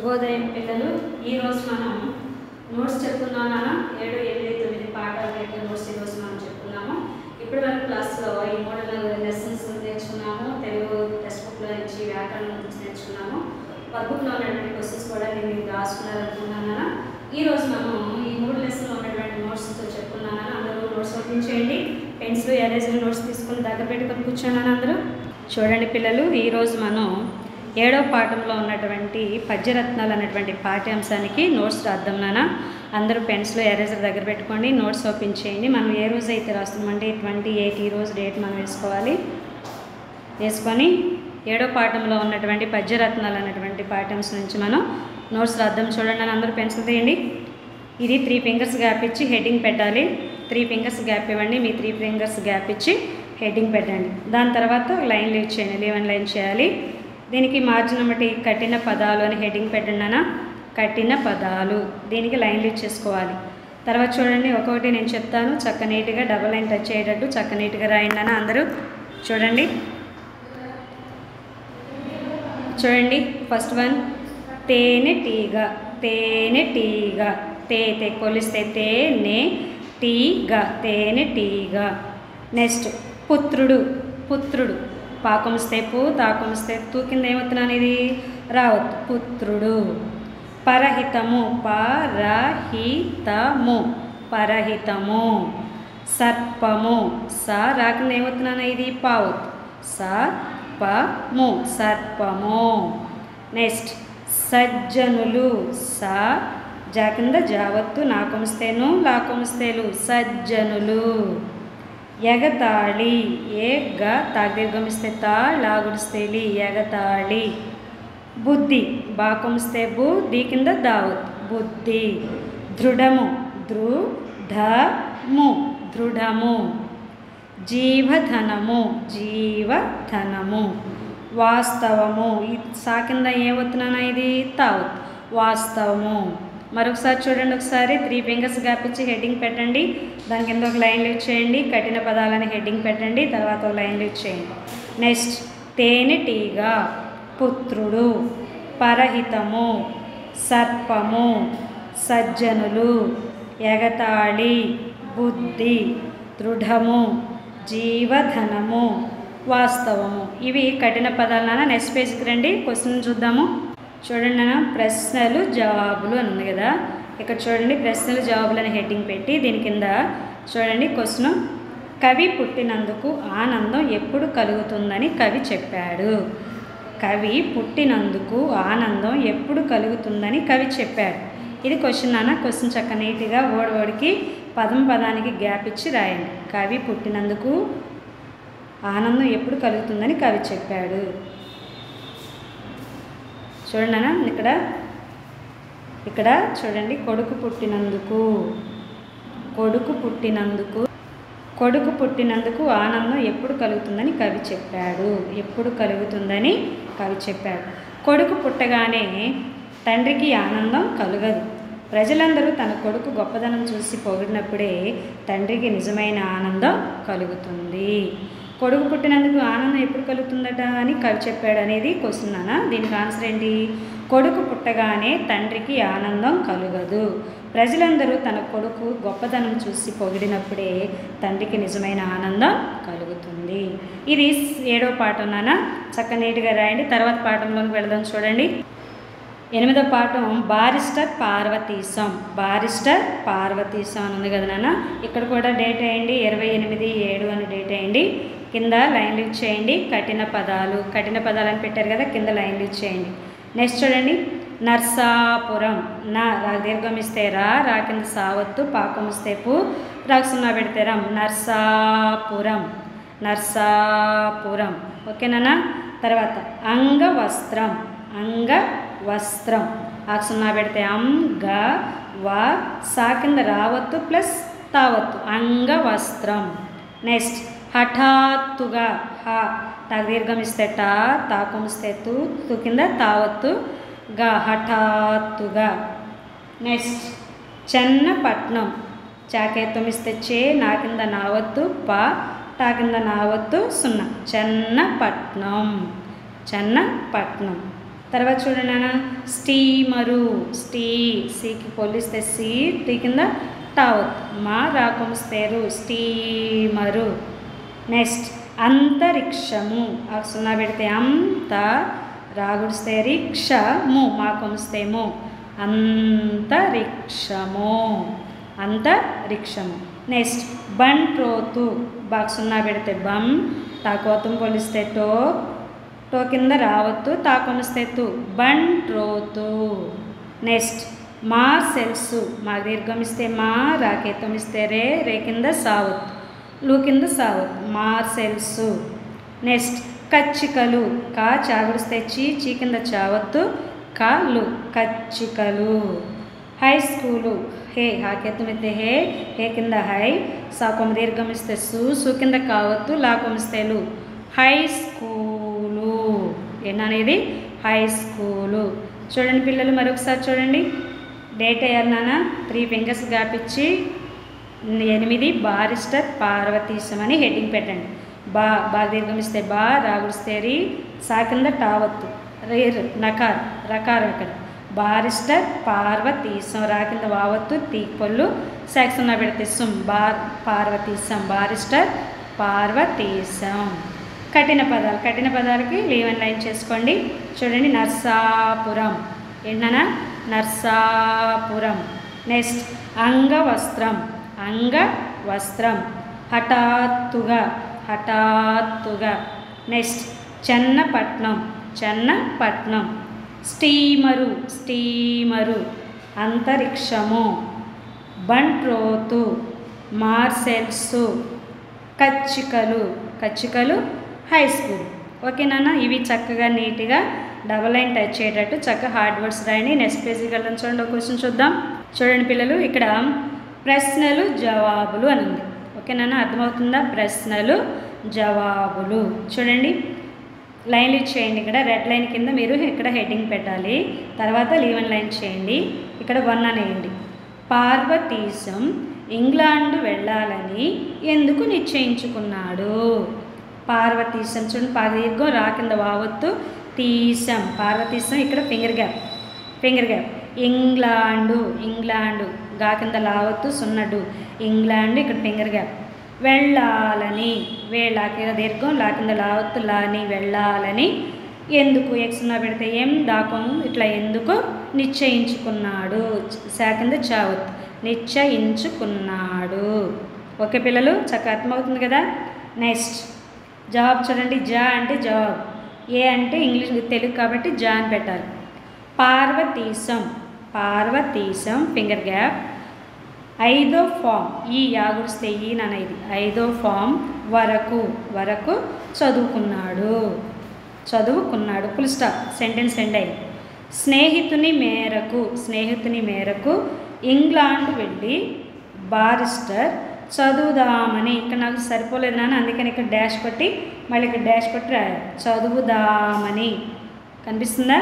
శుభోదయం పిల్లలు ఈరోజు మనం నోట్స్ చెప్పుకున్నానా ఏడు ఎనిమిది తొమ్మిది పాఠాల యొక్క నోట్స్ ఈరోజు మనం చెప్పుకున్నాము ఇప్పటి వరకు క్లాస్లో ఈ మోడల్ లెసన్స్ నేర్చుకున్నాము తెలుగు టెక్స్ట్ బుక్లో నుంచి వ్యాకరణం గురించి నేర్చుకున్నాము వర్క్బుక్లో ఉన్నటువంటి క్వశ్చన్స్ కూడా నేను మీకు రాసుకున్నారనుకున్నానా ఈ రోజు మనం ఈ మూడు లెసన్లో ఉన్నటువంటి నోట్స్తో చెప్పుకున్నాను అందరూ నోట్స్ ఓపెన్ చేయండి పెన్సిల్ ఎరేజర్ నోట్స్ తీసుకుని దగ్గర పెట్టుకొని కూర్చున్నాను అందరూ చూడండి పిల్లలు ఈరోజు మనం ఏడో పాఠంలో ఉన్నటువంటి పద్యరత్నాలు అన్నటువంటి పాఠ్యాంశానికి నోట్స్ రాద్దాం నాన్న అందరూ పెన్సిల్ ఎరేజర్ దగ్గర పెట్టుకోండి నోట్స్ ఓపెన్ చేయండి మనం ఏ రోజు అయితే రాస్తున్నామంటే ట్వంటీ ఎయిట్ ఈ రోజు డేట్ మనం వేసుకోవాలి వేసుకొని ఏడో పాఠంలో ఉన్నటువంటి పద్యరత్నాలు అన్నటువంటి పాఠ్యాంశం నుంచి మనం నోట్స్ రాద్దాం చూడండి అని అందరూ పెన్సిల్ తీయండి ఇది త్రీ ఫింగర్స్ గ్యాప్ ఇచ్చి హెడ్డింగ్ పెట్టాలి త్రీ ఫింగర్స్ గ్యాప్ ఇవ్వండి మీ త్రీ ఫింగర్స్ గ్యాప్ ఇచ్చి హెడ్డింగ్ పెట్టండి దాని తర్వాత లైన్ లీవ్ చేయండి లీవెన్ లైన్ చేయాలి దీనికి మార్జిన్ బట్టి కఠిన పదాలు అని హెడ్డింగ్ పెట్టండి అన్న కఠిన పదాలు దీనికి లైన్ లీవ్ చేసుకోవాలి తర్వాత చూడండి ఒక్కొక్కటి నేను చెప్తాను చక్క నీట్గా డబల్ లైన్ టచ్ అయ్యేటట్టు చక్క నీట్గా రాయండి అన్న అందరూ చూడండి చూడండి ఫస్ట్ వన్ తేనె టీగ తేనె టీగ తే తే కొలిస్తే తేనె టీగ తేనె టీగ నెక్స్ట్ పుత్రుడు పుత్రుడు పాకంస్తే పూ తాకంస్తే తూ కింద ఏమవుతున్నాను ఇది రావద్దు పుత్రుడు పరహితము పరహితము పరహితము సర్పము స రాకుండా ఏమవుతున్నాను ఇది పావుత్ సర్పము సర్పము నెక్స్ట్ సజ్జనులు స జా కింద జావత్తు నాకొమిస్తేను లాకొమిస్తేలు సజ్జనులు ఎగతాళి ఏ గ తాగదీర్ఘమిస్తే తా లాగుడిస్తేలి ఎగతాళి బుద్ధి బాకొమిస్తే బు దీ కింద దావత్ బుద్ధి దృఢము దృఢము దృఢము జీవధనము జీవధనము వాస్తవము ఈ సా కింద ఏమవుతున్నానా ఇది తావత్ వాస్తవము మరొకసారి చూడండి ఒకసారి త్రీ ఫింగర్స్ గ్యాప్ ఇచ్చి హెడ్డింగ్ పెట్టండి దాని కింద ఒక లైన్ లీవ్ చేయండి కఠిన పదాలని హెడ్డింగ్ పెట్టండి తర్వాత ఒక లైన్ లీవ్ చేయండి నెక్స్ట్ తేనెటీగ పుత్రుడు పరహితము సర్పము సజ్జనులు ఎగతాళి బుద్ధి దృఢము జీవధనము వాస్తవము ఇవి కఠిన పదాలన నెక్స్ట్ పేజ్కి రండి క్వశ్చన్ చూద్దాము చూడండి నాన్న ప్రశ్నలు జవాబులు అని ఉంది కదా ఇక్కడ చూడండి ప్రశ్నలు జవాబులు అని హెడ్డింగ్ పెట్టి దీని కింద చూడండి క్వశ్చన్ కవి పుట్టినందుకు ఆనందం ఎప్పుడు కలుగుతుందని కవి చెప్పాడు కవి పుట్టినందుకు ఆనందం ఎప్పుడు కలుగుతుందని కవి చెప్పాడు ఇది క్వశ్చన్ నాన్న క్వశ్చన్ చక్క నీట్గా ఓడి ఓడికి పదం పదానికి గ్యాప్ ఇచ్చి రాయండి కవి పుట్టినందుకు ఆనందం ఎప్పుడు కలుగుతుందని కవి చెప్పాడు చూడండి అన్న ఇక్కడ ఇక్కడ చూడండి కొడుకు పుట్టినందుకు కొడుకు పుట్టినందుకు కొడుకు పుట్టినందుకు ఆనందం ఎప్పుడు కలుగుతుందని కవి చెప్పాడు ఎప్పుడు కలుగుతుందని కవి చెప్పాడు కొడుకు పుట్టగానే తండ్రికి ఆనందం కలగదు ప్రజలందరూ తన కొడుకు గొప్పదనం చూసి పొగిడినప్పుడే తండ్రికి నిజమైన ఆనందం కలుగుతుంది కొడుకు పుట్టినందుకు ఆనందం ఎప్పుడు కలుగుతుందట అని కవి చెప్పాడు అనేది క్వశ్చన్ అన్న దీనికి ఆన్సర్ ఏంటి కొడుకు పుట్టగానే తండ్రికి ఆనందం కలుగదు ప్రజలందరూ తన కొడుకు గొప్పదనం చూసి పొగిడినప్పుడే తండ్రికి నిజమైన ఆనందం కలుగుతుంది ఇది ఏడో పాఠం నాన్న చక్క నీట్గా రాయండి తర్వాత పాఠంలోకి వెళదాం చూడండి ఎనిమిదో పాఠం బారిస్టర్ పార్వతీశం బారిస్టర్ పార్వతీశం అని ఉంది కదా నాన్న ఇక్కడ కూడా డేట్ వేయండి ఇరవై ఎనిమిది ఏడు అని డేట్ వేయండి కింద లైన్ లీవ్ చేయండి కఠిన పదాలు కఠిన పదాలు అని పెట్టారు కదా కింద లైన్ లీవ్ చేయండి నెక్స్ట్ చూడండి నర్సాపురం నా రా దీర్ఘం ఇస్తే రా రా కింద సావత్తు పాకం ఇస్తే పు రాకు సున్నా పెడితే రం నర్సాపురం నర్సాపురం ఓకేనా తర్వాత అంగవస్త్రం అంగ వస్త్రం ఆకు సున్నా పెడితే అంగ వ సా కింద రావత్తు ప్లస్ తావత్తు అంగవస్త్రం నెక్స్ట్ హఠాత్తుగా హ తాకు దీర్ఘం ఇస్తే టా తాకం ఇస్తే తు తు కింద తావత్తు గా హఠాత్తుగా నెక్స్ట్ చెన్నపట్నం చాకేత్తం ఇస్తే చే నా కింద నావత్తు ప టా కింద నావత్తు సున్నా చెన్నపట్నం చెన్నపట్నం తర్వాత చూడండి నాన్న స్టీమరు స్టీ సీకి పోలిస్తే సీ టీ కింద టావత్ మా రాకొమిస్తేరు స్టీమరు నెక్స్ట్ అంతరిక్షము ఆ సున్నా పెడితే అంత రాగుడిస్తే రిక్షము మా కొమిస్తేము అంతరిక్షము అంతరిక్షము నెక్స్ట్ బంట్రోతు బాగా సున్నా పెడితే బమ్ తాకోతం పోలిస్తే టో టో కింద రావద్దు తాకొనిస్తే తు బంట్రోతు నెక్స్ట్ మా సెల్స్ మా దీర్ఘమిస్తే మా రాకేతం ఇస్తే రే రే కింద సావత్ లు కింద సావత్ మా సెల్స్ నెక్స్ట్ కచ్చికలు కా చాగుడిస్తే చీ చీ కింద చావత్తు కాలు కచ్చికలు హై స్కూలు హే హాకెత్తమితే హే హే కింద హై సాకొమ దీర్ఘమిస్తే సు సు కింద కావత్తు లాకొమిస్తే లు హై స్కూలు ఏంటనేది హై స్కూలు చూడండి పిల్లలు మరొకసారి చూడండి డేట్ అయ్యారు నాన్న త్రీ ఫింగర్స్ గాపిచ్చి ఎనిమిది బారిస్టర్ పార్వతీశం అని హెడ్డింగ్ పెట్టండి బా బా దీర్ఘమిస్తే బా రాగుడిస్తే రి సా కింద టావత్తు రేర్ నకార్ రకారం ఇక్కడ బారిస్టర్ పార్వతీశం రా కింద వావత్తు తీపొల్లు సెక్షన్ పెడితే సుమ్ బార్ పార్వతీశం బారిస్టర్ పార్వతీశం కఠిన పదాలు కఠిన పదాలకి లీవ్ అండ్ లైన్ చేసుకోండి చూడండి నర్సాపురం ఏంటన్నా నర్సాపురం నెక్స్ట్ అంగవస్త్రం అంగ వస్త్రం హఠాత్తుగా హఠాత్తుగా next Chennapatnam Chennapatnam steamer steamer అంతరిక్షము బంట్రోతు మార్సెల్సు కచ్చికలు కచ్చికలు హై స్కూల్ ఓకేనా ఇవి చక్కగా నీట్గా డబల్ లైన్ టచ్ అయ్యేటట్టు చక్కగా హార్డ్ వర్డ్స్ రాయండి నెక్స్ట్ పేజీకి వెళ్ళడం చూడండి ఒక క్వశ్చన్ చూద్దాం చూడండి పిల్లలు ఇక్కడ ప్రశ్నలు జవాబులు అని ఉంది ఓకేనా అర్థమవుతుందా ప్రశ్నలు జవాబులు చూడండి లైన్లు చేయండి ఇక్కడ రెడ్ లైన్ కింద మీరు ఇక్కడ హెడ్డింగ్ పెట్టాలి తర్వాత లీవెన్ లైన్ చేయండి ఇక్కడ వన్ అనేయండి పార్వతీశం ఇంగ్లాండ్ వెళ్ళాలని ఎందుకు నిశ్చయించుకున్నాడు పార్వతీశం చూడండి పాదీర్ఘం రా కింద వావత్తు తీసం పార్వతీశం ఇక్కడ finger gap finger gap England England గా కింద లావత్తు సున్నడు ఇంగ్లాండ్ ఇక్కడ ఫింగర్ గ్యాప్ వెళ్ళాలని వేళ కింద దీర్ఘం లా కింద లావత్తు లాని వెళ్ళాలని ఎందుకు ఎక్స్నా పెడితే ఏం దాకం ఇట్లా ఎందుకు నిశ్చయించుకున్నాడు శా కింద చావత్తు నిశ్చయించుకున్నాడు ఓకే పిల్లలు చక్కగా అర్థమవుతుంది కదా నెక్స్ట్ జవాబు చూడండి జా అంటే జవాబు ఏ అంటే ఇంగ్లీష్ తెలుగు కాబట్టి జా అని పెట్టాలి పార్వతీశం పార్వతీశం ఫింగర్ గ్యాప్ ఐదో ఫామ్ ఈ యాగుడిస్తే ఈ ఇది ఐదో ఫామ్ వరకు వరకు చదువుకున్నాడు చదువుకున్నాడు ఫుల్ స్టాప్ సెంటెన్స్ ఎండ్ అయింది స్నేహితుని మేరకు స్నేహితుని మేరకు ఇంగ్లాండ్ వెళ్ళి బారిస్టర్ చదువుదామని ఇక్కడ నాకు సరిపోలేదు నాన్న అందుకని ఇక్కడ డాష్ కొట్టి మళ్ళీ ఇక్కడ డాష్ కొట్టి రాయాలి చదువుదామని కనిపిస్తుందా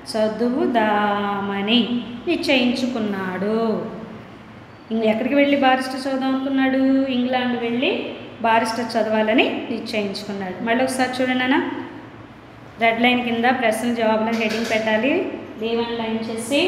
చదువుదామని నిశ్చయించుకున్నాడు ఇంక ఎక్కడికి వెళ్ళి బారిస్టర్ చదువుదాం అనుకున్నాడు ఇంగ్లాండ్ వెళ్ళి బారిస్టర్ చదవాలని నిశ్చయించుకున్నాడు మళ్ళీ ఒకసారి చూడండి అన్న రెడ్ లైన్ కింద ప్రశ్నలు జవాబులను హెడ్డింగ్ పెట్టాలి లీవన్ లైన్ చేసి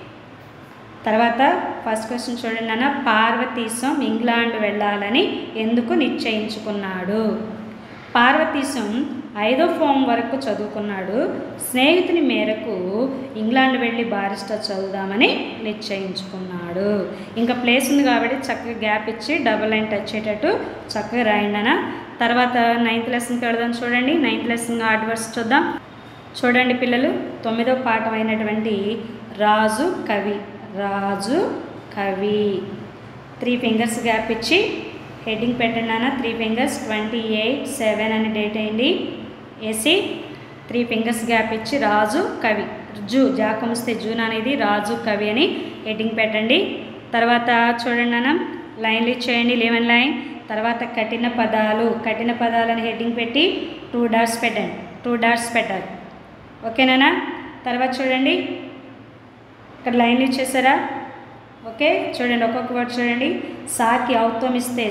తర్వాత ఫస్ట్ క్వశ్చన్ చూడండి అన్న పార్వతీశం ఇంగ్లాండ్ వెళ్ళాలని ఎందుకు నిశ్చయించుకున్నాడు పార్వతీశం ఐదో ఫామ్ వరకు చదువుకున్నాడు స్నేహితుని మేరకు ఇంగ్లాండ్ వెళ్ళి బారిస్టర్ చదువుదామని నిశ్చయించుకున్నాడు ఇంకా ప్లేస్ ఉంది కాబట్టి చక్కగా గ్యాప్ ఇచ్చి డబల్ లైన్ టచ్ అయ్యేటట్టు చక్కగా రాయండి అన్న తర్వాత నైన్త్ లెసన్కి వెళదాం చూడండి నైన్త్ లెసన్ హార్డ్ వర్డ్స్ చూద్దాం చూడండి పిల్లలు తొమ్మిదో పాఠం అయినటువంటి రాజు కవి రాజు కవి త్రీ ఫింగర్స్ గ్యాప్ ఇచ్చి హెడ్డింగ్ పెట్టండి అన్న three fingers twenty eight seven అని డేట్ అయింది వేసి త్రీ ఫింగర్స్ గ్యాప్ ఇచ్చి రాజు కవి జూ జాకమిస్తే జూన్ అనేది రాజు కవి అని హెడ్డింగ్ పెట్టండి తర్వాత చూడండి అన్న లైన్లు ఇచ్చేయండి లెవెన్ లైన్ తర్వాత కఠిన పదాలు కఠిన పదాలని హెడ్డింగ్ పెట్టి టూ డాట్స్ పెట్టండి టూ డాట్స్ పెట్టాలి ఓకేనా తర్వాత చూడండి ఇక్కడ లైన్లు ఇచ్చేసారా ఓకే చూడండి ఒక్కొక్క వర్డ్ చూడండి సాకి ఔత్వం ఇస్తే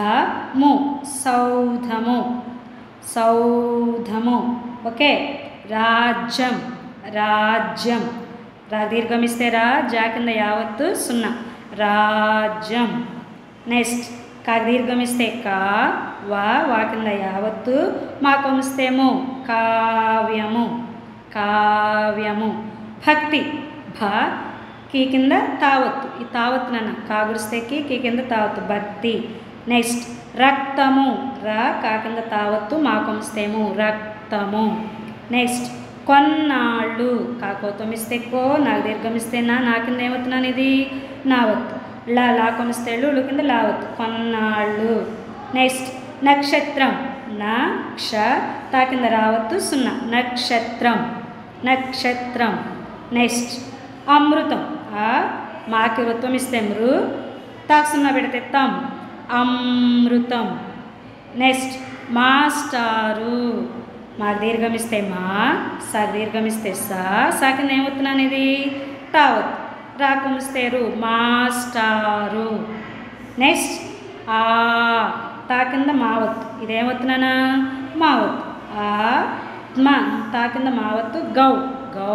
సౌధము సౌధము సౌధము ఓకే రాజ్యం రాజ్యం రా దీర్ఘం ఇస్తే రా జా కింద యావత్తు సున్నా రాజ్యం నెక్స్ట్ కా దీర్ఘం ఇస్తే కా వా వా కింద యావత్తు మా కొమిస్తేమో కావ్యము కావ్యము భక్తి భ కీ కింద తావత్తు ఈ తావత్తు నాన్న కాగుడిస్తే కీ కీ కింద తావత్తు భక్తి నెక్స్ట్ రక్తము రా కా కింద తావత్తు మా కొమిస్తేము రక్తము నెక్స్ట్ కొన్నాళ్ళు కాకోతమిస్తే కో నాకు దీర్ఘమిస్తే నా నా కింద ఏమవుతున్నాను ఇది నావత్తు లా లా కొమిస్తే లు కింద లావత్తు కొన్నాళ్ళు నెక్స్ట్ నక్షత్రం నా క్ష తా కింద రావత్తు సున్నా నక్షత్రం నక్షత్రం నెక్స్ట్ అమృతం ఆ మాకి వృత్వం ఇస్తే మృ తాకు సున్నా పెడితే తం అమృతం నెక్స్ట్ మాస్టారు మాకు దీర్ఘం ఇస్తే మా సా దీర్ఘం ఇస్తే సా సా కింద ఏమవుతున్నాను ఇది తావత్ రాకుమిస్తే రు మాస్టారు నెక్స్ట్ ఆ తా కింద మావత్తు ఇదేమవుతున్నానా మావత్తు ఆ మా తా కింద మావత్తు గౌ గౌ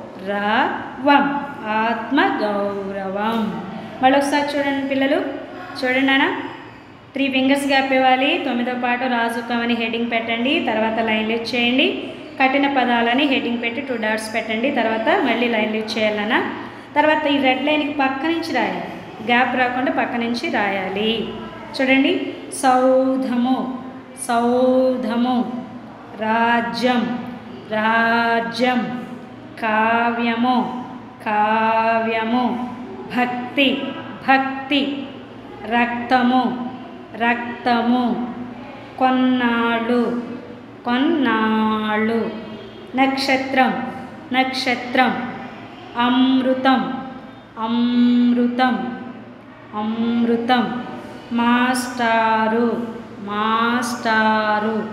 రవం ఆత్మ గౌరవం మళ్ళీ ఒకసారి చూడండి పిల్లలు చూడండి నాన్న త్రీ ఫింగర్స్ గ్యాప్ ఇవ్వాలి తొమ్మిదో పాటు రాజు కవని హెడ్డింగ్ పెట్టండి తర్వాత లైన్ లిఫ్ట్ చేయండి కఠిన పదాలని హెడ్డింగ్ పెట్టి టూ డాట్స్ పెట్టండి తర్వాత మళ్ళీ లైన్ లిఫ్ట్ చేయాలన్నా తర్వాత ఈ రెడ్ లైన్కి పక్క నుంచి రాయాలి గ్యాప్ రాకుండా పక్క నుంచి రాయాలి చూడండి సౌధము సౌధము రాజ్యం రాజ్యం కావ్యము కావ్యము భక్తి భక్తి రక్తము రక్తము కొన్నాళ్ళు కొన్నాళ్ళు నక్షత్రం నక్షత్రం అమృతం అమృతం అమృతం మాస్టారు మాస్టారు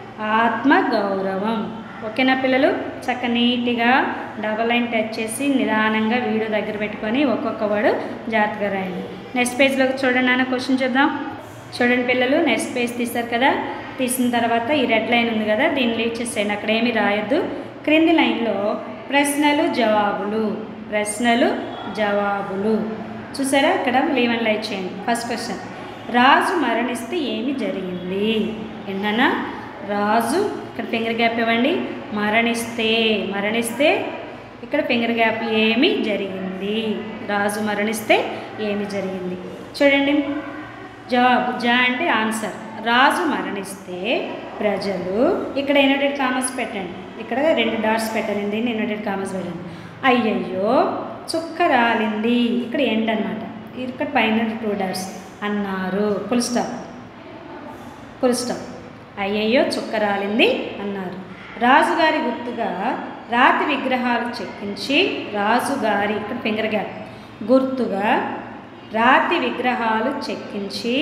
ఆత్మగౌరవం ఓకేనా పిల్లలు చక్క నీట్గా డబల్ లైన్ టచ్ చేసి నిదానంగా వీడియో దగ్గర పెట్టుకొని ఒక్కొక్క వర్డ్ జాగ్రత్తగా రాయండి నెక్స్ట్ పేజ్లోకి చూడండి నాన్న క్వశ్చన్ చూద్దాం చూడండి పిల్లలు నెక్స్ట్ పేజ్ తీస్తారు కదా తీసిన తర్వాత ఈ రెడ్ లైన్ ఉంది కదా దీన్ని లీవ్ చేసేయండి అక్కడ ఏమీ రాయొద్దు క్రింది లైన్లో ప్రశ్నలు జవాబులు ప్రశ్నలు జవాబులు చూసారా ఇక్కడ లీవ్ అండ్ లైట్ చేయండి ఫస్ట్ క్వశ్చన్ రాజు మరణిస్తే ఏమి జరిగింది ఏంటన్నా రాజు ఇక్కడ ఫింగర్ గ్యాప్ ఇవ్వండి మరణిస్తే మరణిస్తే ఇక్కడ ఫింగర్ గ్యాప్ ఏమి జరిగింది రాజు మరణిస్తే ఏమి జరిగింది చూడండి జవాబు జా అంటే ఆన్సర్ రాజు మరణిస్తే ప్రజలు ఇక్కడ ఇన్వర్టెడ్ కామర్స్ పెట్టండి ఇక్కడ రెండు డాట్స్ పెట్టండి దీన్ని ఇన్వర్టెడ్ కామర్స్ పెట్టండి అయ్యయ్యో చుక్క రాలింది ఇక్కడ ఎండ్ అనమాట ఇక్కడ పైన టూ డాట్స్ అన్నారు ఫుల్ స్టాప్ ఫుల్ స్టాప్ అయ్యయ్యో చుక్క రాలింది అన్నారు రాజుగారి గుర్తుగా రాతి విగ్రహాలు చెక్కించి రాజుగారి ఇక్కడ ఫింగర్ గ్యాప్ గుర్తుగా రాతి విగ్రహాలు చెక్కించి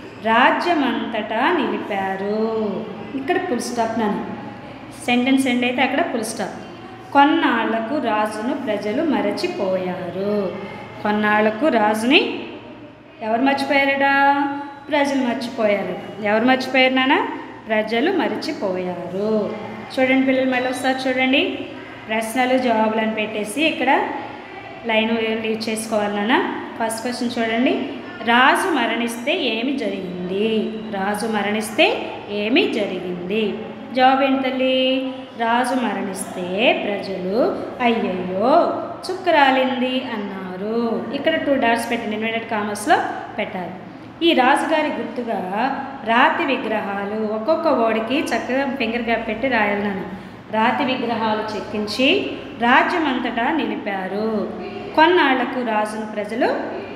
రాజ్యమంతటా నిలిపారు ఇక్కడ ఫుల్ స్టాప్ నన్ను సెంటెన్స్ ఎండ్ అయితే అక్కడ ఫుల్ స్టాప్ కొన్నాళ్లకు రాజును ప్రజలు మరచిపోయారు కొన్నాళ్లకు రాజుని ఎవరు మర్చిపోయారట ప్రజలు మర్చిపోయారు ఎవరు మర్చిపోయారు నాన్న ప్రజలు మర్చిపోయారు చూడండి పిల్లలు మళ్ళీ ఒకసారి చూడండి ప్రశ్నలు జవాబులు అని పెట్టేసి ఇక్కడ లైన్ లీవ్ చేసుకోవాలి నాన్న ఫస్ట్ క్వశ్చన్ చూడండి రాజు మరణిస్తే ఏమి జరిగింది రాజు మరణిస్తే ఏమి జరిగింది జవాబు ఏంటి తల్లి రాజు మరణిస్తే ప్రజలు అయ్యయ్యో చుక్క రాలింది అన్నారు ఇక్కడ టూ డాట్స్ పెట్టండి ఇన్వర్టెడ్ కామర్స్లో పెట్టాలి ఈ రాజుగారి గుర్తుగా రాతి విగ్రహాలు ఒక్కొక్క ఓడికి చక్కగా ఫింగర్ గ్యాప్ పెట్టి రాయాలి నాన్న రాతి విగ్రహాలు చెక్కించి రాజ్యమంతటా నిలిపారు కొన్నాళ్లకు రాజును ప్రజలు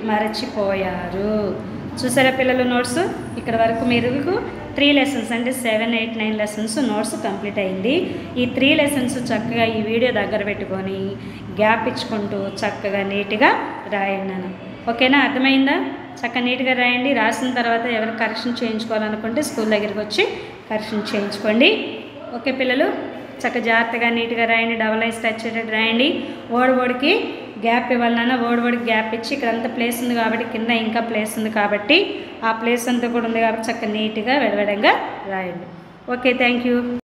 మరచిపోయారు చూసారా పిల్లలు నోట్స్ ఇక్కడ వరకు మీరు త్రీ లెసన్స్ అంటే seven eight nine lessons notes complete అయింది ఈ త్రీ లెసన్స్ చక్కగా ఈ వీడియో దగ్గర పెట్టుకొని గ్యాప్ ఇచ్చుకుంటూ చక్కగా నీట్గా రాయండి నాన్న ఓకేనా అర్థమైందా చక్కగా నీట్గా రాయండి రాసిన తర్వాత ఎవరు కరెక్షన్ చేయించుకోవాలనుకుంటే స్కూల్ దగ్గరికి వచ్చి కరెక్షన్ చేయించుకోండి ఓకే పిల్లలు చక్క జాగ్రత్తగా నీట్గా రాయండి డబల్ ఐస్ టచ్ అయ్యేటట్టు రాయండి ఓడి ఓడికి గ్యాప్ ఇవ్వాలన్నా ఓడి ఓడికి గ్యాప్ ఇచ్చి ఇక్కడ అంతా ప్లేస్ ఉంది కాబట్టి కింద ఇంకా ప్లేస్ ఉంది కాబట్టి ఆ ప్లేస్ అంతా కూడా ఉంది కాబట్టి చక్క నీట్గా విడవడంగా రాయండి ఓకే థ్యాంక్ యూ